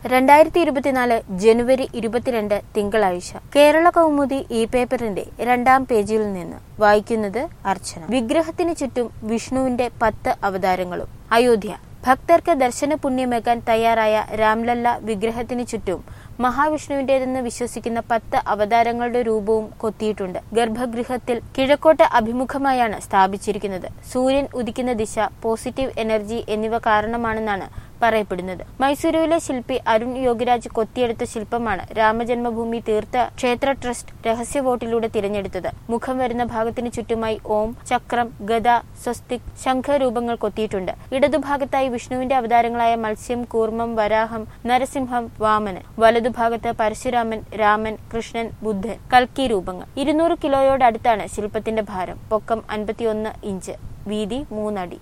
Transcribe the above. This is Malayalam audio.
രണ്ടായിരത്തി ഇരുപത്തിനാല് ജനുവരി ഇരുപത്തിരണ്ട് തിങ്കളാഴ്ച കേരള കൗമുദി ഇ പേപ്പറിന്റെ രണ്ടാം പേജിൽ നിന്ന് വായിക്കുന്നത് അർച്ചന വിഗ്രഹത്തിന് ചുറ്റും വിഷ്ണുവിന്റെ പത്ത് അവതാരങ്ങളും അയോധ്യ ഭക്തർക്ക് ദർശന പുണ്യമേകാൻ തയ്യാറായ രാംലല്ല വിഗ്രഹത്തിന് ചുറ്റും മഹാവിഷ്ണുവിന്റേതെന്ന് വിശ്വസിക്കുന്ന പത്ത് അവതാരങ്ങളുടെ രൂപവും കൊത്തിയിട്ടുണ്ട് ഗർഭഗൃഹത്തിൽ കിഴക്കോട്ട് അഭിമുഖമായാണ് സ്ഥാപിച്ചിരിക്കുന്നത് സൂര്യൻ ഉദിക്കുന്ന ദിശ പോസിറ്റീവ് എനർജി എന്നിവ കാരണമാണെന്നാണ് പറയപ്പെടുന്നത് മൈസൂരുവിലെ ശില്പി അരുൺ യോഗിരാജ് കൊത്തിയെടുത്ത ശില്പമാണ് രാമജന്മഭൂമി തീർത്ഥ ക്ഷേത്ര ട്രസ്റ്റ് രഹസ്യ വോട്ടിലൂടെ തിരഞ്ഞെടുത്തത് മുഖം വരുന്ന ഭാഗത്തിന് ചുറ്റുമായി ഓം ചക്രം ഗദ സ്വസ്തിക് ശംഖ രൂപങ്ങൾ കൊത്തിയിട്ടുണ്ട് ഇടതുഭാഗത്തായി വിഷ്ണുവിന്റെ അവതാരങ്ങളായ മത്സ്യം കൂർമ്മം വരാഹം നരസിംഹം വാമനൻ വലതുഭാഗത്ത് പരശുരാമൻ രാമൻ കൃഷ്ണൻ ബുദ്ധൻ കൽക്കി രൂപങ്ങൾ ഇരുന്നൂറ് കിലോയോടടുത്താണ് ശില്പത്തിന്റെ ഭാരം പൊക്കം അൻപത്തിയൊന്ന് ഇഞ്ച് വീതി മൂന്നടി